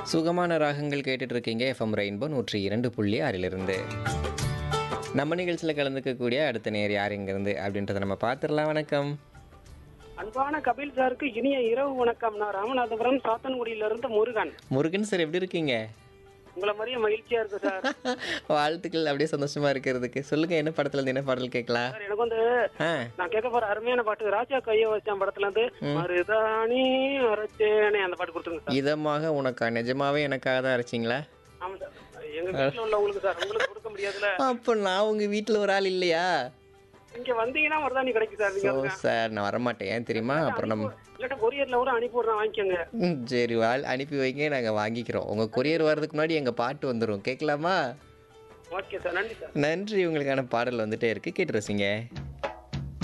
சுகமான ராகங்கள் கேட்டுட்டு இருக்கீங்க எஃப்எம் ரெயின்போ நூற்றி இரண்டு புள்ளி ஆறிலிருந்து நம்ம நிகழ்ச்சியில் கலந்துக்கக்கூடிய அடுத்த நேர் யார் இங்கிருந்து அப்படின்றத நம்ம பார்த்துடலாம் வணக்கம் அன்பான கபில் சாருக்கு இனிய இரவு வணக்கம் நான் ராமநாதபுரம் சாத்தன்குடியில இருந்து முருகன் முருகன் சார் எப்படி இருக்கீங்க உங்களை மாதிரியே மகிழ்ச்சியா இருக்கு சார் வாழ்த்துக்கள் அப்படியே சந்தோஷமா இருக்கிறதுக்கு சொல்லுங்க என்ன படத்துல இருந்து என்ன பாடல் கேட்கலாம் சார் எனக்கு வந்து ஆ நான் கேட்க போற அருமையான பாட்டு ராஜா கைய வச்சான் படத்துல இருந்து மருதாணி அரைச்சேனே அந்த பாட்டு கொடுத்துருங்க சார் இதமாக உனக்கா நிஜமாவே எனக்காக தான் அரைச்சிங்களா ஆமா சார் எங்க வீட்டுல உள்ளவங்களுக்கு சார் உங்களுக்கு கொடுக்க முடியாதுல அப்போ நான் உங்க வீட்டில் ஒரு ஆள் இல்லையா இங்க வந்தீங்கன்னா மருதாணி கிடைக்கும் சார் நீங்க ஓ சார் நான் வரமாட்டேன் ஏன் தெரியுமா அப்புறம் நம்ம இல்லாட்டா கொரியர்ல கூட அனுப்பி விடுறேன் வாங்கிக்கோங்க ம், சரி வாழ் அனுப்பி வைங்க நாங்கள் வாங்கிக்கிறோம் உங்கள் கொரியர் வர்றதுக்கு முன்னாடி எங்கள் பாட்டு வந்துடும் கேட்கலாமா ஓகே சார் நன்றி சார் நன்றி உங்களுக்கான பாடல் வந்துட்டே இருக்கு கேட்டு ரசிங்க